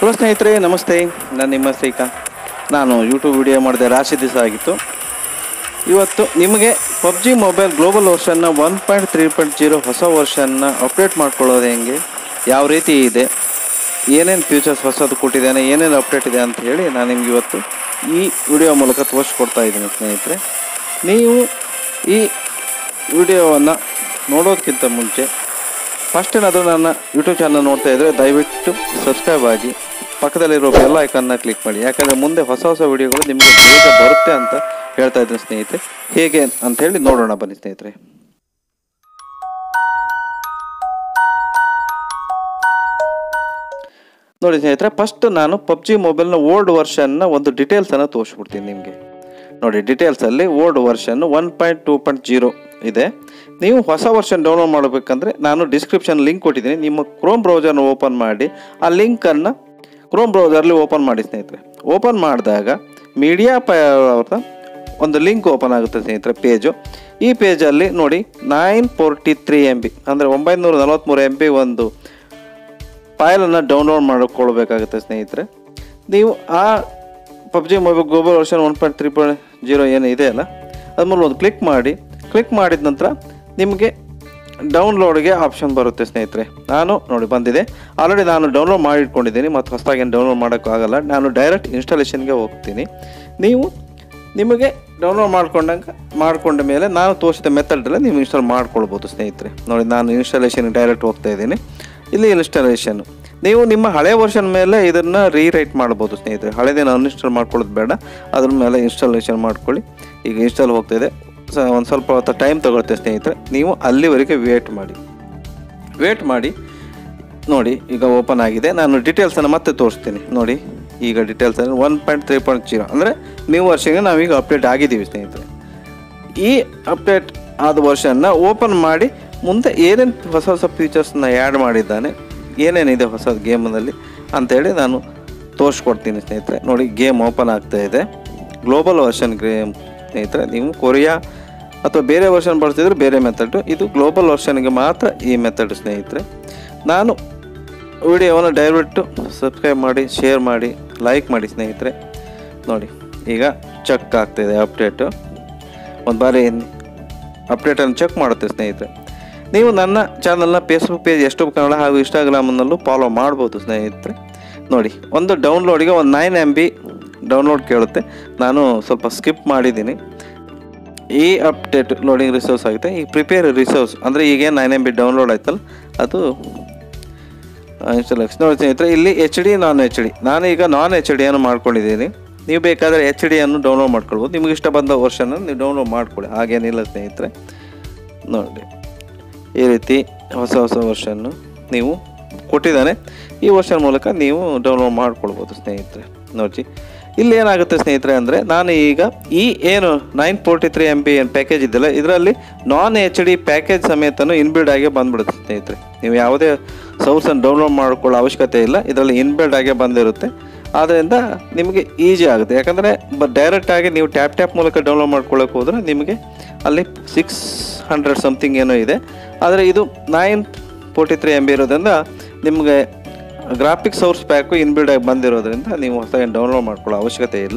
Hello ಸ್ನೇಹಿತರೆ ನಮಸ್ತೆ ನಾನು ನಿಮ್ಮ ಶ್ರೀಕಾಂತ್ ನಾನು ಯೂಟ್ಯೂಬ್ ವಿಡಿಯೋ ಮಾಡಿದೆ ರಾಶಿ ದಿವಸ ಆಗಿತ್ತು ಇವತ್ತು ನಿಮಗೆ ಪಬ್ಜಿ ಮೊಬೈಲ್ ಗ್ಲೋಬಲ್ ವರ್ಷನ್ನ one point three point zero ಹೊಸ ವರ್ಷನ್ನ ಅಪ್ಡೇಟ್ ಮಾಡ್ಕೊಳ್ಳೋದು ಹೆಂಗೆ ಯಾವ ರೀತಿ ಇದೆ ಏನೇನು ಫೀಚರ್ಸ್ ಹೊಸದು ಕೊಟ್ಟಿದ್ದಾನೆ ಏನೇನು ಅಪ್ಡೇಟ್ ಇದೆ ಅಂತ ಹೇಳಿ ನಾನು ನಿಮ್ಗೆ ಇವತ್ತು ಈ ವಿಡಿಯೋ ಮೂಲಕ ತೋರಿಸ್ಕೊಡ್ತಾ ಇದ್ದೀನಿ ಸ್ನೇಹಿತರೆ ನೀವು ಈ ವಿಡಿಯೋವನ್ನು ನೋಡೋದಕ್ಕಿಂತ ಮುಂಚೆ ಫಸ್ಟ್ ಏನಾದರೂ ನನ್ನ ಯೂಟ್ಯೂಬ್ ಚಾನಲ್ ನೋಡ್ತಾ ಇದ್ದರೆ ದಯವಿಟ್ಟು ಸಬ್ಸ್ಕ್ರೈಬ್ ಆಗಿ ಪಕ್ಕದಲ್ಲಿರೋ ಬೆಲ್ ಐಕನ್ನ ಕ್ಲಿಕ್ ಮಾಡಿ ಯಾಕಂದರೆ ಮುಂದೆ ಹೊಸ ಹೊಸ ವಿಡಿಯೋಗಳು ನಿಮಗೆ ಬೇಗ ಬರುತ್ತೆ ಅಂತ ಹೇಳ್ತಾ ಇದ್ದೀನಿ ಸ್ನೇಹಿತರೆ ಹೇಗೆ ಅಂತ ಹೇಳಿ ನೋಡೋಣ ಬನ್ನಿ ಸ್ನೇಹಿತರೆ ನೋಡಿ ಸ್ನೇಹಿತರೆ ಫಸ್ಟ್ ನಾನು ಪಬ್ಜಿ ಮೊಬೈಲ್ನ ಓಲ್ಡ್ ವರ್ಷನ್ನ ಒಂದು ಡೀಟೇಲ್ಸನ್ನು ತೋರಿಸ್ಬಿಡ್ತೀನಿ ನಿಮಗೆ ನೋಡಿ ಡೀಟೇಲ್ಸಲ್ಲಿ old version one point two point zero ಇದೆ ನೀವು ಹೊಸ ವರ್ಷನ್ ಡೌನ್ಲೋಡ್ ಮಾಡಬೇಕಂದ್ರೆ ನಾನು ಡಿಸ್ಕ್ರಿಪ್ಷನ್ ಲಿಂಕ್ ಕೊಟ್ಟಿದ್ದೀನಿ ನಿಮ್ಮ ಕ್ರೋಮ್ ಬ್ರೌಸರ್ನ ಓಪನ್ ಮಾಡಿ ಆ ಲಿಂಕನ್ನು ಕ್ರೋಮ್ ಬ್ರೌಸರ್ಲಿ ಓಪನ್ ಮಾಡಿ ಸ್ನೇಹಿತರೆ ಓಪನ್ ಮಾಡಿದಾಗ ಮೀಡಿಯಾ ಪ ಅವ್ರದ್ದು ಒಂದು ಲಿಂಕ್ ಓಪನ್ ಆಗುತ್ತೆ ಸ್ನೇಹಿತರೆ ಪೇಜು ಈ ಪೇಜಲ್ಲಿ ನೋಡಿ nine forty three M B ಅಂದರೆ ಒಂಬೈನೂರ ನಲವತ್ತ್ಮೂರು ಎಮ್ ಬಿ ಒಂದು ಫೈಲನ್ನು ಡೌನ್ಲೋಡ್ ಮಾಡಿಕೊಳ್ಬೇಕಾಗುತ್ತೆ ಸ್ನೇಹಿತರೆ ನೀವು ಆ PUBG mobile global version one point three point zero ಏನು ಇದೆ ಅಲ್ಲ ಅದ್ರ ಮೇಲೆ ಒಂದು ಕ್ಲಿಕ್ ಮಾಡಿ ಕ್ಲಿಕ್ ಮಾಡಿದ ನಂತರ ನಿಮಗೆ ಡೌನ್ಲೋಡ್ಗೆ ಆಪ್ಷನ್ ಬರುತ್ತೆ ಸ್ನೇಹಿತರೆ ನಾನು ನೋಡಿ ಬಂದಿದೆ ಆಲ್ರೆಡಿ ನಾನು ಡೌನ್ಲೋಡ್ ಮಾಡಿ ಇಟ್ಕೊಂಡಿದ್ದೀನಿ ಮತ್ತು ಹೊಸದಾಗಿ ಏನು ಡೌನ್ಲೋಡ್ ಮಾಡೋಕ್ಕಾಗಲ್ಲ ನಾನು ಡೈರೆಕ್ಟ್ ಇನ್ಸ್ಟಾಲೇಷನ್ಗೆ ಹೋಗ್ತೀನಿ ನೀವು ನಿಮಗೆ ಡೌನ್ಲೋಡ್ ಮಾಡ್ಕೊಂಡಂಗೆ ಮಾಡ್ಕೊಂಡ ಮೇಲೆ ನಾನು ತೋರಿಸಿದ ಮೆಥಡಲ್ಲೇ ನೀವು ಇನ್ಸ್ಟಾಲ್ ಮಾಡ್ಕೊಳ್ಬೋದು ಸ್ನೇಹಿತರೆ ನೋಡಿ ನಾನು ಇನ್ಸ್ಟಾಲೇಷನ್ಗೆ ಡೈರೆಕ್ಟ್ ಹೋಗ್ತಾ ಇದ್ದೀನಿ ಇಲ್ಲಿ ಇನ್ಸ್ಟಾಲೇಷನ್ ನೀವು ನಿಮ್ಮ ಹಳೆ ವರ್ಷನ್ ಮೇಲೆ ಇದನ್ನು ರೀರೈಟ್ ಮಾಡ್ಬೋದು ಸ್ನೇಹಿತರೆ ಹಳೆದೇನು ಅನ್ಇನ್ಸ್ಟಾಲ್ ಮಾಡ್ಕೊಳ್ಳೋದು ಬೇಡ ಅದ್ರ ಮೇಲೆ ಇನ್ಸ್ಟಾಲೇಷನ್ ಮಾಡ್ಕೊಳ್ಳಿ ಈಗ ಇನ್ಸ್ಟಾಲ್ ಹೋಗ್ತಾಯಿದೆ ಸ ಒಂದು ಸ್ವಲ್ಪ ಹೊತ್ತು ಟೈಮ್ ತಗೊಳುತ್ತೆ ಸ್ನೇಹಿತರೆ ನೀವು ಅಲ್ಲಿವರೆಗೆ ವೇಟ್ ಮಾಡಿ ವೇಟ್ ಮಾಡಿ ನೋಡಿ ಈಗ ಓಪನ್ ಆಗಿದೆ ನಾನು ಡೀಟೇಲ್ಸನ್ನು ಮತ್ತೆ ತೋರಿಸ್ತೀನಿ ನೋಡಿ ಈಗ details one point three point zero ಅಂದರೆ ನೀವು ವರ್ಷಕ್ಕೆ ನಾವೀಗ ಅಪ್ಡೇಟ್ ಆಗಿದ್ದೀವಿ ಸ್ನೇಹಿತರೆ ಈ ಅಪ್ಡೇಟ್ ಆದ ವರ್ಷನ ಓಪನ್ ಮಾಡಿ ಮುಂದೆ ಏನೇನು ಹೊಸ ಹೊಸ ಫೀಚರ್ಸ್ನ ಆ್ಯಡ್ ಮಾಡಿದ್ದಾನೆ ಏನೇನಿದೆ ಹೊಸ ಗೇಮ್ನಲ್ಲಿ ಅಂತೇಳಿ ನಾನು ತೋರಿಸ್ಕೊಡ್ತೀನಿ ಸ್ನೇಹಿತರೆ ನೋಡಿ ಗೇಮ್ ಓಪನ್ ಆಗ್ತಾ ಇದೆ ಗ್ಲೋಬಲ್ ವರ್ಷನ್ ಗೇಮ್ ಸ್ನೇಹಿತರೆ ನೀವು ಕೊರಿಯಾ ಅಥವಾ ಬೇರೆ ವರ್ಷನ್ ಬಳಸಿದ್ರೆ ಬೇರೆ ಮೆಥಡು ಇದು ಗ್ಲೋಬಲ್ ವರ್ಷನ್ಗೆ ಮಾತ್ರ ಈ ಮೆಥಡ್ ಸ್ನೇಹಿತರೆ ನಾನು ವಿಡಿಯೋವನ್ನು ದಯವಿಟ್ಟು ಸಬ್ಸ್ಕ್ರೈಬ್ ಮಾಡಿ ಶೇರ್ ಮಾಡಿ ಲೈಕ್ ಮಾಡಿ ಸ್ನೇಹಿತರೆ ನೋಡಿ ಈಗ ಚೆಕ್ ಆಗ್ತಾಯಿದೆ ಅಪ್ಡೇಟು ಒಂದು ಬಾರಿ ಅಪ್ಡೇಟನ್ನು ಚೆಕ್ ಮಾಡುತ್ತೆ ಸ್ನೇಹಿತರೆ ನೀವು ನನ್ನ ಚಾನಲ್ನ ಫೇಸ್ಬುಕ್ ಪೇಜ್ ಎಷ್ಟು ಕನ್ನಡ ಹಾಗೂ ಇನ್ಸ್ಟಾಗ್ರಾಮ್ನಲ್ಲೂ ಫಾಲೋ ಮಾಡ್ಬೋದು ಸ್ನೇಹಿತರೆ ನೋಡಿ ಒಂದು ಡೌನ್ಲೋಡಿಗೆ ಒಂದು ನೈನ್ ಎಮ್ ಬಿ ಡೌನ್ಲೋಡ್ ಕೇಳುತ್ತೆ ನಾನು ಸ್ವಲ್ಪ ಸ್ಕಿಪ್ ಮಾಡಿದ್ದೀನಿ ಈ ಅಪ್ಡೇಟ್ ಲೋಡಿಂಗ್ ರಿಸೋರ್ಸ್ ಆಗುತ್ತೆ ಈ ಪ್ರಿಪೇರ್ ರಿಸೋರ್ಸ್ ಅಂದರೆ ಈಗೇನು ನೈನ್ ಎಮ್ ಬಿ ಡೌನ್ಲೋಡ್ ಆಯ್ತಲ್ಲ ಅದು ಇನ್ಸ್ಟಾಲೇಷನ್ ನೋಡಿ ಸ್ನೇಹಿತರೆ ಇಲ್ಲಿ H D non H D ನಾನು ಈಗ ನಾನ್ ಎಚ್ ಡಿಯನ್ನು ಮಾಡ್ಕೊಂಡಿದ್ದೀನಿ ನೀವು ಬೇಕಾದರೆ ಎಚ್ ಡಿಯನ್ನು ಡೌನ್ಲೋಡ್ ಮಾಡ್ಕೊಳ್ಬೋದು ನಿಮಗೆ ಇಷ್ಟ ಬಂದ ವರ್ಷನ ನೀವು ಡೌನ್ಲೋಡ್ ಮಾಡ್ಕೊಳ್ಳಿ ಹಾಗೇನಿಲ್ಲ ಸ್ನೇಹಿತರೆ ನೋಡಿ ಈ ರೀತಿ ಹೊಸ ಹೊಸ ವರ್ಷನ್ನು ನೀವು ಕೊಟ್ಟಿದ್ದಾನೆ ಈ ವರ್ಷದ ಮೂಲಕ ನೀವು ಡೌನ್ಲೋಡ್ ಮಾಡ್ಕೊಳ್ಬೋದು ಸ್ನೇಹಿತರೆ ನೋಡಿ ಇಲ್ಲಿ ಏನಾಗುತ್ತೆ ಸ್ನೇಹಿತರೆ ಅಂದರೆ ನಾನು ಈಗ ಈ ಏನು nine forty three M B ಏನು ಪ್ಯಾಕೇಜ್ ಇದೆಯಲ್ಲ ಇದರಲ್ಲಿ ನಾನ್ ಎಚ್ ಡಿ ಪ್ಯಾಕೇಜ್ ಸಮೇತನು ಇನ್ಬಿಲ್ಡ್ ಆಗಿ ಬಂದ್ಬಿಡುತ್ತೆ ಸ್ನೇಹಿತರೆ ನೀವು ಯಾವುದೇ ಸೋರ್ಸನ್ನು ಡೌನ್ಲೋಡ್ ಮಾಡ್ಕೊಳ್ಳೋ ಅವಶ್ಯಕತೆ ಇಲ್ಲ ಇದರಲ್ಲಿ ಇನ್ಬಿಲ್ಡ್ ಆಗೇ ಬಂದಿರುತ್ತೆ ಆದ್ದರಿಂದ ನಿಮಗೆ ಈಸಿ ಆಗುತ್ತೆ ಯಾಕಂದರೆ ಬ ಡೈರೆಕ್ಟಾಗಿ ನೀವು ಟ್ಯಾಪ್ ಟ್ಯಾಪ್ ಮೂಲಕ ಡೌನ್ಲೋಡ್ ಮಾಡ್ಕೊಳ್ಳೋಕೆ ಹೋದರೆ ನಿಮಗೆ ಅಲ್ಲಿ ಸಿಕ್ಸ್ ಹಂಡ್ರೆಡ್ ಸಮಥಿಂಗ್ ಏನೋ ಇದೆ ಆದರೆ ಇದು nine forty three M B ಇರೋದ್ರಿಂದ ನಿಮಗೆ ಗ್ರಾಫಿಕ್ ಸೋರ್ಸ್ ಪ್ಯಾಕು ಇನ್ಬಿಲ್ಡ್ ಆಗಿ ಬಂದಿರೋದ್ರಿಂದ ನೀವು ಹೊಸದಾಗಿ ಡೌನ್ಲೋಡ್ ಮಾಡ್ಕೊಳ್ಳೋ ಅವಶ್ಯಕತೆ ಇಲ್ಲ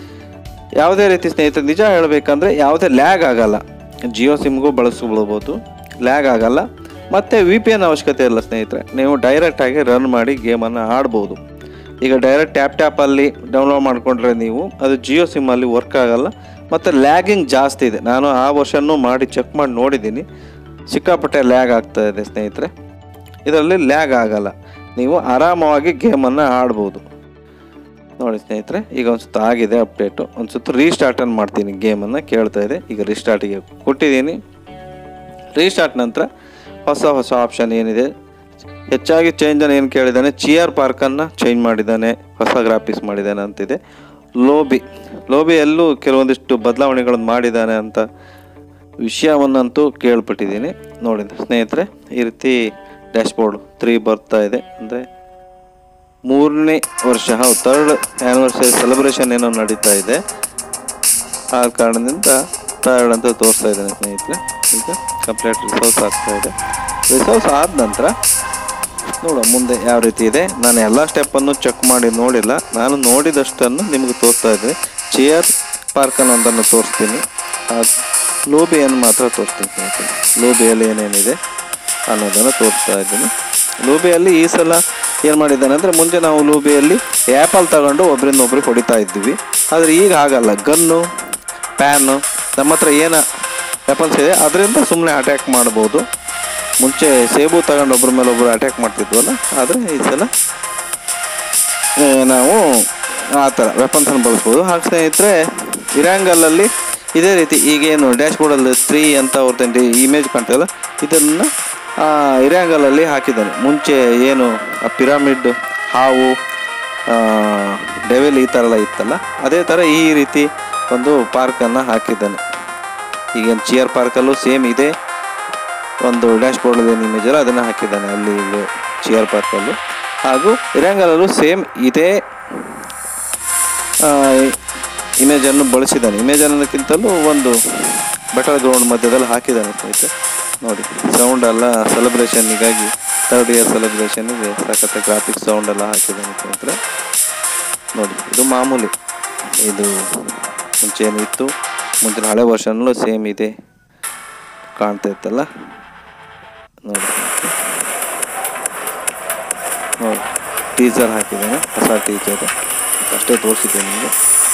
ಯಾವುದೇ ರೀತಿ ಸ್ನೇಹಿತರೆ ನಿಜ ಹೇಳಬೇಕಂದ್ರೆ ಯಾವುದೇ ಲ್ಯಾಗ್ ಆಗಲ್ಲ ಜಿಯೋ ಸಿಮ್ಗೂ ಬಳಸ್ಕೊಳ್ಬೋದು ಲ್ಯಾಗ್ ಆಗಲ್ಲ ಮತ್ತು ವಿ ಪಿ ಎನ್ ಅವಶ್ಯಕತೆ ಇಲ್ಲ ಸ್ನೇಹಿತರೆ ನೀವು ಡೈರೆಕ್ಟಾಗಿ ರನ್ ಮಾಡಿ ಗೇಮನ್ನು ಆಡ್ಬೋದು ಈಗ ಡೈರೆಕ್ಟ್ ಟ್ಯಾಪ್ ಟ್ಯಾಪಲ್ಲಿ ಡೌನ್ಲೋಡ್ ಮಾಡಿಕೊಂಡ್ರೆ ನೀವು ಅದು ಜಿಯೋ ಸಿಮ್ಮಲ್ಲಿ ವರ್ಕ್ ಆಗಲ್ಲ ಮತ್ತು ಲ್ಯಾಗಿಂಗ್ ಜಾಸ್ತಿ ಇದೆ ನಾನು ಆ ವರ್ಷನೂ ಮಾಡಿ ಚೆಕ್ ಮಾಡಿ ನೋಡಿದ್ದೀನಿ ಸಿಕ್ಕಾಪಟ್ಟೆ ಲ್ಯಾಗ್ ಆಗ್ತಾ ಇದೆ ಸ್ನೇಹಿತರೆ ಇದರಲ್ಲಿ ಲ್ಯಾಗ್ ಆಗಲ್ಲ ನೀವು ಆರಾಮವಾಗಿ ಗೇಮನ್ನು ಆಡ್ಬೋದು ನೋಡಿ ಸ್ನೇಹಿತರೆ ಈಗ ಒಂದು ಸುತ್ತ ಆಗಿದೆ ಅಪ್ಡೇಟು ಒಂದು ಸುತ್ತ ರೀಸ್ಟಾರ್ಟನ್ನು ಮಾಡ್ತೀನಿ ಗೇಮನ್ನು ಕೇಳ್ತಾ ಇದೆ ಈಗ ರೀಸ್ಟಾರ್ಟಿಗೆ ಕೊಟ್ಟಿದ್ದೀನಿ ರೀಸ್ಟಾರ್ಟ್ ನಂತರ ಹೊಸ ಹೊಸ ಆಪ್ಷನ್ ಏನಿದೆ ಹೆಚ್ಚಾಗಿ ಚೇಂಜನ್ನು ಏನು ಕೇಳಿದ್ದಾನೆ ಚಿಯರ್ ಪಾರ್ಕನ್ನು ಚೇಂಜ್ ಮಾಡಿದ್ದಾನೆ ಹೊಸ ಗ್ರಾಫಿಕ್ಸ್ ಮಾಡಿದ್ದಾನೆ ಅಂತಿದೆ ಲೋಬಿ ಲೋಬಿಯಲ್ಲೂ ಕೆಲವೊಂದಿಷ್ಟು ಬದಲಾವಣೆಗಳನ್ನು ಮಾಡಿದ್ದಾನೆ ಅಂತ ವಿಷಯವನ್ನಂತೂ ಕೇಳ್ಪಟ್ಟಿದ್ದೀನಿ ನೋಡಿ ಸ್ನೇಹಿತರೆ ಈ ರೀತಿ ಡ್ಯಾಶ್ಬೋರ್ಡ್ ತ್ರೀ ಬರ್ತಾ ಇದೆ ಅಂದರೆ ಮೂರನೇ ವರ್ಷ ಹೌದು ಥರ್ಡ್ ಆ್ಯನಿವರ್ಸರಿ ಸೆಲೆಬ್ರೇಷನ್ ಏನೋ ನಡೀತಾ ಇದೆ ಆ ಕಾರಣದಿಂದ ಥರ್ಡ್ ಅಂತ ತೋರಿಸ್ತಾ ಇದ್ದೇನೆ ಸ್ನೇಹಿತರೆ ಈಗ ಕಂಪ್ಲೀಟ್ ರಿಸೋರ್ಸ್ ಆಗ್ತಾ ಇದೆ ರಿಸೋರ್ಸ್ ಆದ ನಂತರ ನೋಡುವ ಮುಂದೆ ಯಾವ ರೀತಿ ಇದೆ ನಾನು ಎಲ್ಲ ಸ್ಟೆಪ್ಪನ್ನು ಚೆಕ್ ಮಾಡಿ ನೋಡಿಲ್ಲ ನಾನು ನೋಡಿದಷ್ಟನ್ನು ನಿಮಗೆ ತೋರಿಸ್ತಾ ಇದ್ದೀನಿ ಚೇರ್ ಪಾರ್ಕನ್ನು ಒಂದನ್ನು ತೋರಿಸ್ತೀನಿ ಅದು ಲೋಬಿಯನ್ನು ಮಾತ್ರ ತೋರಿಸ್ತೀನಿ ಸ್ನೇಹಿತರೆ ಲೋಬಿಯಲ್ಲಿ ಏನೇನಿದೆ ಅನ್ನೋದನ್ನು ತೋರಿಸ್ತಾ ಇದ್ದೀನಿ ಲೂಬಿಯಲ್ಲಿ ಈ ಸಲ ಏನು ಮಾಡಿದ್ದಾನೆ ಅಂದರೆ ಮುಂಚೆ ನಾವು ಲೂಬಿಯಲ್ಲಿ ಆ್ಯಪಲ್ ತಗೊಂಡು ಒಬ್ಬರಿಂದ ಒಬ್ರಿಗೆ ಹೊಡಿತಾ ಇದ್ವಿ ಆದರೆ ಈಗ ಹಾಗಲ್ಲ ಗನ್ನು ಪ್ಯಾನು ನಮ್ಮ ಹತ್ರ ಏನು ವೆಪನ್ಸ್ ಇದೆ ಅದರಿಂದ ಸುಮ್ಮನೆ ಅಟ್ಯಾಕ್ ಮಾಡ್ಬೋದು ಮುಂಚೆ ಸೇಬು ತಗೊಂಡು ಒಬ್ಬರ ಮೇಲೆ ಒಬ್ಬರು ಅಟ್ಯಾಕ್ ಮಾಡ್ತಿದ್ವಲ್ಲ ಆದರೆ ಈ ಸಲ ಆ, ನಾವು ಆ ಥರ ವೆಪನ್ಸನ್ನು ಬಳಸ್ಬೋದು ಹಾಗೆ ಸ್ನೇಹಿತರೆ ಇರಾಂಗಲಲ್ಲಿ ಇದೇ ರೀತಿ ಈಗೇನು ಡ್ಯಾಶ್ ಬೋರ್ಡಲ್ಲಿ ತ್ರೀ ಅಂತ ಅವ್ರದ್ದು ಇಮೇಜ್ ಕಾಣ್ತದಲ್ಲ ಇದನ್ನು ಇರಾಂಗಲಲ್ಲಿ ಹಾಕಿದ್ದಾನೆ ಮುಂಚೆ ಏನು ಆ ಪಿರಾಮಿಡ್ ಹಾವು ಡೆವೆಲ್ ಈ ಥರ ಎಲ್ಲ ಇತ್ತಲ್ಲ ಅದೇ ಥರ ಈ ರೀತಿ ಒಂದು ಪಾರ್ಕನ್ನು ಹಾಕಿದ್ದಾನೆ ಈಗೇನು ಚಿಯರ್ ಪಾರ್ಕಲ್ಲೂ ಸೇಮ್ ಇದೆ ಒಂದು ಡ್ಯಾಶ್ ಬೋರ್ಡ್ ಏನು ಇಮೇಜ್ ಅಲ್ಲ ಅದನ್ನು ಹಾಕಿದ್ದಾನೆ ಅಲ್ಲಿ ಇಲ್ಲಿ ಚಿಯರ್ ಪಾರ್ಕಲ್ಲೂ ಹಾಗೂ ಇರಂಗಲಲ್ಲೂ ಸೇಮ್ ಇದೇ ಇಮೇಜನ್ನು ಬಳಸಿದ್ದಾನೆ ಇಮೇಜ್ ಅನ್ನೋದಕ್ಕಿಂತಲೂ ಒಂದು ಬೆಟಲ್ ಗ್ರೌಂಡ್ ಮಧ್ಯದಲ್ಲಿ ಹಾಕಿದ್ದಾನೆ ಸ್ನೇಹಿತರೆ ನೋಡಿ ಸೌಂಡ್ ಎಲ್ಲ ಸೆಲೆಬ್ರೇಷನ್ನಿಗಾಗಿ ಥರ್ಡ್ ಇಯರ್ ಸೆಲೆಬ್ರೇಷನ್ನಿಗೆ ಸಖತ್ ಗ್ರಾಫಿಕ್ಸ್ ಸೌಂಡ್ ಎಲ್ಲ ಹಾಕಿದ್ದಾನೆ ಸ್ನೇಹಿತರೆ ನೋಡಿ ಇದು ಮಾಮೂಲಿ ಇದು ಮುಂಚೆ ಏನು ಇತ್ತು ಮುಂಚಿನ ಹಳೆ ವರ್ಷನಲ್ಲೂ ಸೇಮ್ ಇದೆ ಕಾಣ್ತಾ ಇತ್ತಲ್ಲ ನೋಡಿ ನೋಡಿ ಟೀಸರ್ ಹಾಕಿದ್ದೇನೆ ಹೊಸ ಟೀಚರ್ ಅಷ್ಟೇ ತೋರಿಸಿದ್ದೆ ನಿಮಗೆ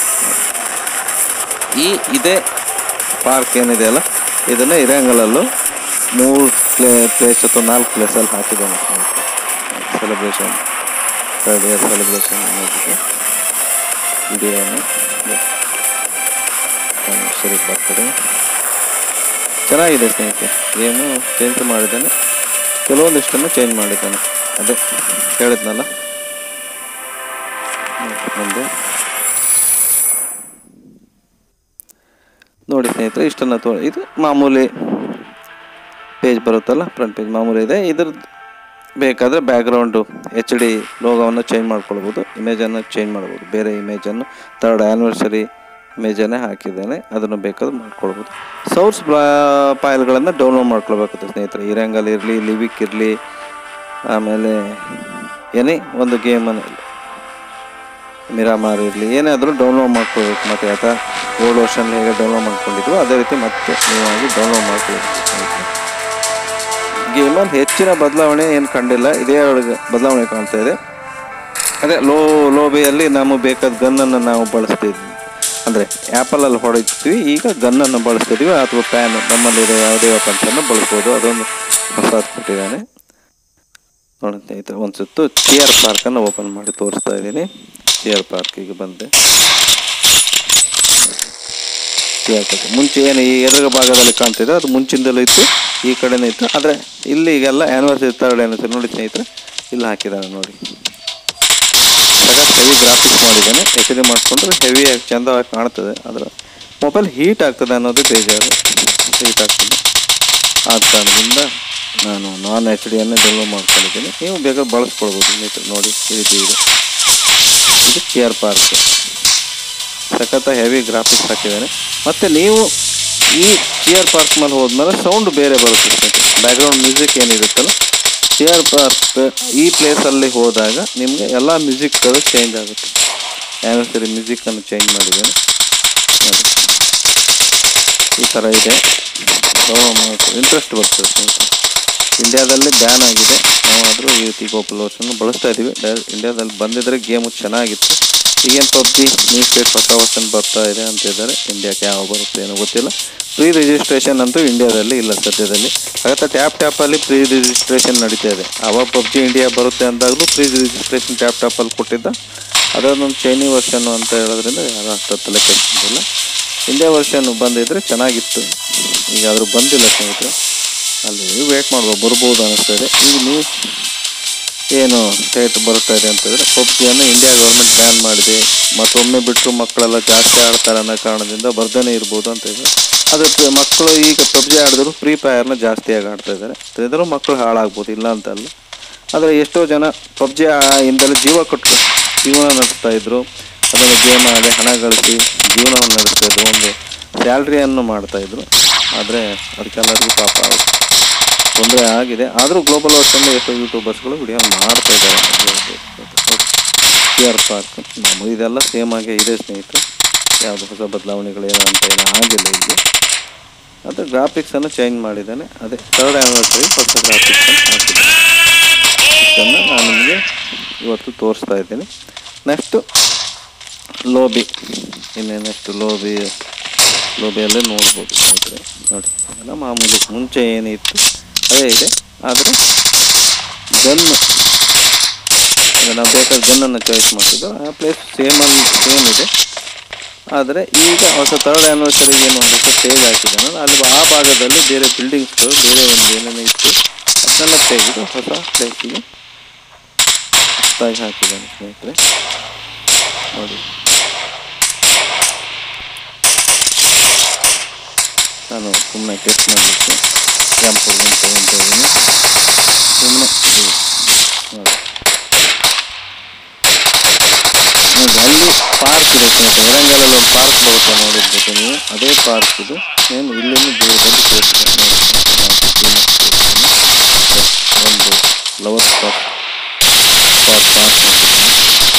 ಈ ಇದೇ ಪಾರ್ಕ್ ಏನಿದೆ ಅಲ್ಲ ಇದನ್ನು ಇರಂಗಲಲ್ಲೂ ಮೂರು ಪ್ಲೇ ಪ್ಲೇಸ್ ಅಥವಾ ನಾಲ್ಕು ಪ್ಲೇಸಲ್ಲಿ ಹಾಕಿದ್ದಾನೆ ಸೆಲೆಬ್ರೇಷನ್ ಥರ್ಡ್ ಇಯರ್ ಸೆಲೆಬ್ರೇಷನ್ ಅನ್ನೋದಕ್ಕೆ ವಿಡಿಯೋನ ಸರಿ ಬರ್ತದೆ ಚೆನ್ನಾಗಿದೆ ಸ್ನೇಹಿತರೆ ಗೇಮು ಚೇಂಜ್ ಮಾಡಿದ್ದಾನೆ ಕೆಲವೊಂದಿಷ್ಟನ್ನು ಚೇಂಜ್ ಮಾಡಿದ್ದಾನೆ ಅದೇ ಹೇಳಿದ್ನಲ್ಲ ಹ್ಮ್, ಮುಂದೆ ನೋಡಿ ಸ್ನೇಹಿತರೆ ಇಷ್ಟನ್ನು ತೋ ಇದು ಮಾಮೂಲಿ ಪೇಜ್ ಬರುತ್ತಲ್ಲ ಫ್ರಂಟ್ ಪೇಜ್ ಮಾಮೂಲಿ ಇದೆ ಇದ್ರದ್ದು ಬೇಕಾದರೆ ಬ್ಯಾಕ್ಗ್ರೌಂಡು ಎಚ್ ಡಿ ಲೋಗೋವನ್ನು ಚೇಂಜ್ ಮಾಡ್ಕೊಳ್ಬೋದು ಇಮೇಜನ್ನು ಚೇಂಜ್ ಮಾಡ್ಬೋದು ಬೇರೆ ಇಮೇಜನ್ನು ತರ್ಡ್ ಆ್ಯನಿವರ್ಸರಿ ಇಮೇಜನ್ನೇ ಹಾಕಿದ್ದೇನೆ ಅದನ್ನು ಬೇಕಾದ್ರೆ ಮಾಡ್ಕೊಳ್ಬೋದು ಸೌರ್ಸ್ ಫೈಲ್ಗಳನ್ನು ಡೌನ್ಲೋಡ್ ಮಾಡ್ಕೊಳ್ಬೇಕಾಗುತ್ತೆ ಸ್ನೇಹಿತರೆ ಇರಂಗಲ್ ಇರಲಿ ಲಿವಿಕ್ ಇರಲಿ ಆಮೇಲೆ ಏನೇ ಒಂದು ಗೇಮನ್ನು ಮಿರಾಮಾರ್ ಇರಲಿ ಏನಾದರೂ ಡೌನ್ಲೋಡ್ ಮಾಡ್ಕೊಳ್ಬೇಕು ಮತ್ತು ಆತ ಓಲ್ಡ್ ವರ್ಷನ್ ಹೇಗೆ ಡೌನ್ಲೋಡ್ ಮಾಡ್ಕೊಂಡಿದ್ರು ಅದೇ ರೀತಿ ಮತ್ತೆ ನೀವಾಗಿ ಡೌನ್ಲೋಡ್ ಮಾಡ್ಕೊಳ್ಬೇಕು ಗೇಮಲ್ಲಿ ಹೆಚ್ಚಿನ ಬದಲಾವಣೆ ಏನು ಕಂಡಿಲ್ಲ ಇದೇ ಒಳಗೆ ಬದಲಾವಣೆ ಕಾಣ್ತಾ ಇದೆ ಅದೇ ಲೋ ಲೋಬಿಯಲ್ಲಿ ನಮಗೆ ಬೇಕಾದ ಗನ್ನನ್ನು ನಾವು ಬಳಸ್ತಿದ್ವಿ ಅಂದರೆ ಆ್ಯಪಲಲ್ಲಿ ಹೊಡಿತೀವಿ ಈಗ ಗನ್ನನ್ನು ಬಳಸ್ತಿದ್ವಿ ಅಥವಾ ಪ್ಯಾನ್ ನಮ್ಮಲ್ಲಿರೋ ಯಾವುದೇ ವೆಪನ್ಸನ್ನು ಬಳಸ್ಬೋದು ಅದೊಂದು ಹೊಸದು ಕೊಟ್ಟಿದ್ದಾನೆ ನೋಡಿ ಸ್ನೇಹಿತರೆ ಒಂದು ಸುತ್ತು ಚಿಯರ್ ಪಾರ್ಕನ್ನು ಓಪನ್ ಮಾಡಿ ತೋರಿಸ್ತಾ ಇದ್ದೀನಿ ಚಿಯರ್ ಪಾರ್ಕಿಗೆ ಬಂದೆ ಚಿಯರ್ ಪಾರ್ಕ್ ಮುಂಚೆ ಏನು ಈ ಎದುರು ಭಾಗದಲ್ಲಿ ಕಾಣ್ತಿದೆ ಅದು ಮುಂಚಿಂದಲೂ ಇತ್ತು ಈ ಕಡೆನೂ ಇತ್ತು ಆದರೆ ಇಲ್ಲಿ ಈಗೆಲ್ಲ ಆ್ಯನಿವರ್ಸರಿ ತರ್ಡ್ ಆ್ಯನಿವರ್ಸರಿ ನೋಡಿ ಸ್ನೇಹಿತರೆ ಇಲ್ಲಿ ಹಾಕಿದ್ದಾನೆ ನೋಡಿ ಸಖತ್ ಹೆವಿ ಗ್ರಾಫಿಕ್ಸ್ ಮಾಡಿದ್ದಾನೆ ಎಚ್ ಡಿ ಮಾಡಿಕೊಂಡ್ರೆ ಹೆವಿಯಾಗಿ ಚೆಂದವಾಗಿ ಕಾಣ್ತದೆ ಆದರೆ ಮೊಬೈಲ್ ಹೀಟ್ ಆಗ್ತದೆ ಅನ್ನೋದು ಬೇಜಾರು ಹೀಟ್ ಆಗ್ತದೆ ಆದ ಕಾರಣದಿಂದ ನಾನು ನಾನ್ ಎಚ್ ಡಿಯನ್ನು ಡೌನ್ಲೋಡ್ ಮಾಡ್ಕೊಂಡಿದ್ದೀನಿ ನೀವು ಬೇಕಾದ್ರೆ ಬಳಸ್ಕೊಳ್ಬೋದು ಸ್ನೇಹಿತರೆ ನೋಡಿ ಈ ರೀತಿ ಇದೆ ಇದು ಚಿಯರ್ ಪಾರ್ಕ್ ಸಖತ್ತ ಹೆವಿ ಗ್ರಾಫಿಕ್ಸ್ ಹಾಕಿದ್ದಾನೆ ಮತ್ತು ನೀವು ಈ ಚಿಯರ್ ಪಾರ್ಕ್ ಮೇಲೆ ಹೋದ್ಮೇಲೆ ಸೌಂಡ್ ಬೇರೆ ಬರುತ್ತೆ ಸ್ನೇಹಿತರೆ ಬ್ಯಾಕ್ಗ್ರೌಂಡ್ ಮ್ಯೂಸಿಕ್ ಏನಿರುತ್ತಲ್ಲ ಚಿಯರ್ ಪಾರ್ಕ್ ಈ ಪ್ಲೇಸಲ್ಲಿ ಹೋದಾಗ ನಿಮಗೆ ಎಲ್ಲ ಮ್ಯೂಸಿಕ್ಗಳು ಚೇಂಜ್ ಆಗುತ್ತೆ ಆ್ಯನಿವರ್ಸರಿ ಮ್ಯೂಸಿಕ್ಕನ್ನು ಚೇಂಜ್ ಮಾಡಿದ್ದೇನೆ ನೋಡಿ ಈ ಥರ ಇದೆ ಇಂಟ್ರೆಸ್ಟ್ ಬರ್ತದೆ ಸ್ನೇಹಿತರೆ ಇಂಡಿಯಾದಲ್ಲಿ ಬ್ಯಾನ್ ಆಗಿದೆ ನಾವಾದರೂ ಈ ರೀತಿ ಗೋಪಲ್ ವರ್ಷನ್ನು ಬಳಸ್ತಾ ಇದ್ದೀವಿ ಡೈರೆಕ್ಟ್ ಇಂಡಿಯಾದಲ್ಲಿ ಬಂದಿದ್ರೆ ಗೇಮು ಚೆನ್ನಾಗಿತ್ತು ಈಗೇನು ಪಬ್ಜಿ ನ್ಯೂ ಸ್ಟೇಟ್ ಹೊಸ ವರ್ಷನ್ ಬರ್ತಾ ಇದೆ ಅಂತ ಇದ್ದಾರೆ ಇಂಡಿಯಾಕ್ಕೆ ಯಾವ ಬರುತ್ತೆ ಏನೋ ಗೊತ್ತಿಲ್ಲ ಪ್ರೀ ರಿಜಿಸ್ಟ್ರೇಷನ್ ಅಂತೂ ಇಂಡಿಯಾದಲ್ಲಿ ಇಲ್ಲ ಸದ್ಯದಲ್ಲಿ ಹಾಗಾದ್ರೆ ಟ್ಯಾಪ್ ಟ್ಯಾಪಲ್ಲಿ ಪ್ರೀ ರಿಜಿಸ್ಟ್ರೇಷನ್ ನಡೀತಾ ಇದೆ ಆವಾಗ ಪಬ್ಜಿ ಇಂಡಿಯಾ ಬರುತ್ತೆ ಅಂದಾಗಲೂ ಪ್ರೀ ರಿಜಿಸ್ಟ್ರೇಷನ್ ಟ್ಯಾಪ್ ಟ್ಯಾಪಲ್ಲಿ ಕೊಟ್ಟಿದ್ದ ಅದೊಂದು ಚೈನಿ ವರ್ಷನ್ನು ಅಂತ ಹೇಳೋದ್ರಿಂದ ಯಾರು ಅಷ್ಟು ತಲೆ ಕೆಡಿಸಿಲ್ಲ ಇಂಡಿಯಾ ವರ್ಷನ್ ಬಂದಿದ್ರೆ ಚೆನ್ನಾಗಿತ್ತು ಈಗ ಆದರೂ ಬಂದಿಲ್ಲ ಸ್ನೇಹಿತರೆ ಅಲ್ಲಿ ವೇಟ್ ಮಾಡ್ಬೋದು ಬರ್ಬೋದು ಅನ್ನಿಸ್ತಾ ಇದೆ ಈಗ ನೀವು ಏನು ಸ್ಟೇಟ್ ಬರ್ತಾ ಇದೆ ಅಂತಂದರೆ ಪಬ್ಜಿಯನ್ನು ಇಂಡಿಯಾ ಗೌರ್ಮೆಂಟ್ ಬ್ಯಾನ್ ಮಾಡಿದೆ ಮತ್ತೊಮ್ಮೆ ಬಿಟ್ಟರು ಮಕ್ಕಳೆಲ್ಲ ಜಾಸ್ತಿ ಆಡ್ತಾರೆ ಅನ್ನೋ ಕಾರಣದಿಂದ ಬರ್ದೇ ಇರ್ಬೋದು ಅಂತ ಇದೆ ಆದರೆ ಪ್ರ- ಮಕ್ಕಳು ಈಗ ಪಬ್ಜಿ ಆಡಿದ್ರು ಫ್ರೀ ಫೈರ್ನ ಜಾಸ್ತಿಯಾಗಿ ಆಡ್ತಾ ಇದ್ದಾರೆ ಇದರಲ್ಲೂ ಮಕ್ಕಳು ಹಾಳಾಗ್ಬೋದು ಇಲ್ಲ ಅಂತ ಅಲ್ಲ ಆದರೆ ಎಷ್ಟೋ ಜನ ಪಬ್ಜಿ ಇಂದಲೇ ಜೀವ ಕೊಟ್ಟು ಜೀವನ ನಡೆಸ್ತಾ ಇದ್ರು ಅದನ್ನು ಗೇಮ್ ಆಡಿ ಹಣ ಗಳಿಸಿ ಜೀವನವನ್ನು ನಡೆಸ್ತಾ ಇದ್ರು ಒಂದು ಸ್ಯಾಲ್ರಿಯನ್ನು ಮಾಡ್ತಾ ಇದ್ರು ಆದರೆ ಅದಕ್ಕೆಲ್ಲರಿಗೂ ಪಾಪ ಆಗುತ್ತೆ ತೊಂದರೆ ಆಗಿದೆ ಆದರೂ ಗ್ಲೋಬಲ್ ವಾರ್ಸಲ್ಲಿ ಎಷ್ಟೋ ಯೂಟ್ಯೂಬರ್ಸ್ಗಳು ವಿಡಿಯೋ ಮಾಡ್ತಾ ಇದ್ದಾರೆ ಸಿ ಆರ್ ಪಾರ್ಕ್ ನಮಗೆ ಇದೆಲ್ಲ ಸೇಮ್ ಆಗೇ ಇದೆ ಸ್ನೇಹಿತರೆ ಯಾವುದು ಹೊಸ ಬದಲಾವಣೆಗಳೇನು ಅಂತ ಏನೂ ಆಗಿಲ್ಲ ಇಲ್ಲಿ ಅದು ಗ್ರಾಫಿಕ್ಸನ್ನು ಚೇಂಜ್ ಮಾಡಿದ್ದಾನೆ ಅದೇ ಥರ್ಡ್ ಆ್ಯನಿವರ್ಸರಿ ಹೊಸ ಗ್ರಾಫಿಕ್ಸನ್ನು ಹಾಕಿದ್ದಾನೆ ಇದನ್ನು ನಾನು ನಿಮಗೆ ಇವತ್ತು ತೋರಿಸ್ತಾ ಇದ್ದೀನಿ ನೆಕ್ಸ್ಟು ಲೋಬಿ ಇನ್ನೇನೆಷ್ಟು ಲೋಬಿ ಲೋಬಿಯಲ್ಲೇ ನೋಡ್ಬೋದು ಸ್ನೇಹಿತರೆ ನೋಡಿ ಎಲ್ಲ ಮಾಮೂಲಿ ಮುಂಚೆ ಏನಿತ್ತು ಅದೇ ಇದೆ ಆದರೆ ಗನ್ನು ಈಗ ನಾವು ಬೇಕಾದ ಗನ್ನನ್ನು ಚಾಯ್ಸ್ ಮಾಡ್ತಿದ್ದೋ ಆ ಪ್ಲೇಸ್ ಸೇಮಲ್ಲಿ ಸೇಮ್ ಇದೆ ಆದರೆ ಈಗ ಹೊಸ ಥರ್ಡ್ ಆ್ಯನಿವರ್ಸರಿಗೆ ಏನು ಒಂದು ಸ್ಟೇಜ್ ಹಾಕಿದ್ದಾನೋ ಅಲ್ಲಿ ಆ ಭಾಗದಲ್ಲಿ ಬೇರೆ ಬಿಲ್ಡಿಂಗ್ಸ್ಗಳು ಬೇರೆ ಒಂದು ಏನೇನು ಇತ್ತು ಅದನ್ನೆಲ್ಲ ತೆಗೆದು ಹೊಸ ಪ್ಲೇಸಿಗೆ ಹೊಸದಾಗಿ ಹಾಕಿದ್ದಾನೆ ಸ್ನೇಹಿತರೆ ನೋಡಿ ನಾನು ಸುಮ್ಮನೆ ಟೆಸ್ಟ್ ಮಾಡಲಿಕ್ಕೆ ಜಾಂಪುರ್ ಅಂತ ಅಂತ ಇದ್ದೀನಿ ಸುಮ್ಮನೆ ನೋಡಿ ನೋಡಿ ಅಲ್ಲಿ ಪಾರ್ಕ್ ಇದೆ ಸ್ನೇಹಿತರೆ ವರಂಗಲಲ್ಲಿ ಒಂದು ಪಾರ್ಕ್ ಬರುತ್ತೆ ನೋಡಿರ್ಬೇಕು ನೀವು ಅದೇ ಪಾರ್ಕ್ ಇದು ಏನು ಇಲ್ಲಿಂದ ದೂರದಲ್ಲಿ ತೋರಿಸಿದೆ ನೋಡಿ ನಾನು ಕ್ಲೀನಾಗಿ ತೋರಿಸ್ತೀನಿ. ಒಂದು ಫ್ಲವರ್ ಸ್ಪಾಟ್ ಸ್ಪಾಟ್ ಪಾರ್ಕ್ ಹಾಕಿದ್ದೀನಿ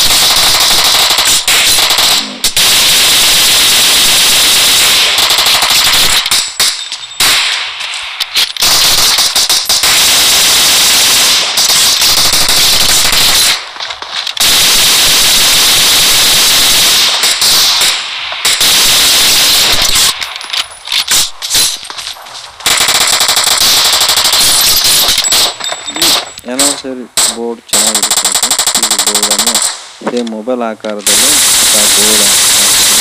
ಏನೋ ಸರಿ ಬೋರ್ಡ್ ಚೆನ್ನಾಗಿದೆ ಸ್ನೇಹಿತರೆ ಈ ಬೋರ್ಡನ್ನು ಸೇಮ್ ಮೊಬೈಲ್ ಆಕಾರದಲ್ಲಿ ಹೊಸ ಬೋರ್ಡ್ ಹಾಕಿದ್ದೀನಿ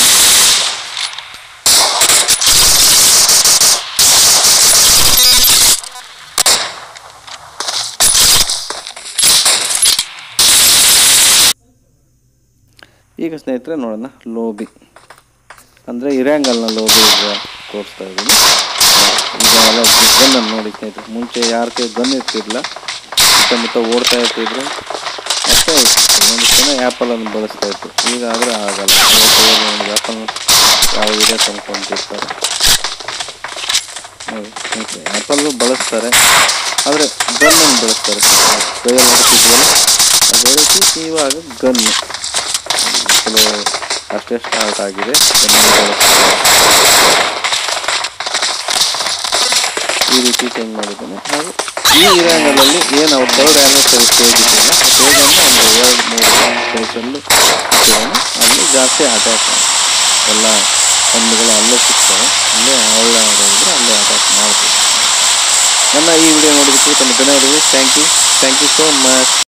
ಈಗ ಸ್ನೇಹಿತರೆ ನೋಡೋಣ ಲೋಬಿ ಅಂದರೆ ಇರ್ಯಾಂಗಲ್ನ ಲೋಬಿ ಈಗ ತೋರಿಸ್ತಾ ಇದ್ದೀನಿ ಈಗ ಎಲ್ಲ ಗನ್ನನ್ನು ನೋಡಿ ಸ್ನೇಹಿತರೆ ಮುಂಚೆ ಯಾರ ಕೈ ಗನ್ ಇರ್ತಿರ್ಲಿಲ್ಲ ಸುತ್ತಮುತ್ತ ಓಡ್ತಾ ಇರ್ತಿದ್ರು ಮತ್ತು ಒಂದು ಜನ ಆ್ಯಪಲನ್ನು ಬಳಸ್ತಾ ಇತ್ತು ಈಗ ಆದರೆ ಆಗಲ್ಲ ಆ್ಯಪಲ್ ಯಾವ ಇದೆ ತಂದ್ಕೊಂಡಿರ್ತಾರೆ ನೋಡಿ ಸ್ನೇಹಿತರೆ ಆ್ಯಪಲ್ಲು ಬಳಸ್ತಾರೆ ಆದರೆ ಗನ್ನನ್ನು ಬಳಸ್ತಾರೆ ಕೈಯಲ್ಲಿ ಹೊಡ್ತಿದ್ವಲ್ಲ ಅದೇ ರೀತಿ ಇವಾಗ ಗನ್ನು ಕೆಲವು ಅಷ್ಟೇ ಸ್ಟಾರ್ಟ್ ಆಗಿದೆ ಗನ್ನನ್ನು ಬಳಸ್ತಾರೆ ಈ ರೀತಿ ಚೇಂಜ್ ಮಾಡಿದ್ದೇನೆ ಹಾಗೂ ಈ ಇರಾಂಗಲಲ್ಲಿ ಏನು ಅವ್ರು ಥರ್ಡ್ ಆ್ಯನಿವರ್ಸರಿ ಸ್ಟೇಜ್ ಇದೆಯಲ್ಲ ಆ ಸ್ಟೇಜನ್ನು ಒಂದು ಎರಡು ಮೂರು ಸ್ಟೇಜಲ್ಲಿ ಇಟ್ಟಿದ್ದಾನೆ ಅಲ್ಲಿ ಜಾಸ್ತಿ ಅಟ್ಯಾಕ್ ಎಲ್ಲ ಹಣ್ಣುಗಳು ಅಲ್ಲೇ ಸಿಗ್ತವೆ ಅಲ್ಲೇ ಒಳ್ಳೆ ಇದ್ರೆ ಅಲ್ಲೇ ಅಟ್ಯಾಕ್ ಮಾಡ್ತೀವಿ ನನ್ನ ಈ ವಿಡಿಯೋ ನೋಡಿದ್ದಕ್ಕೆ ತಮ್ಮ ಧನ್ಯವಾದಗಳು thank you thank you so much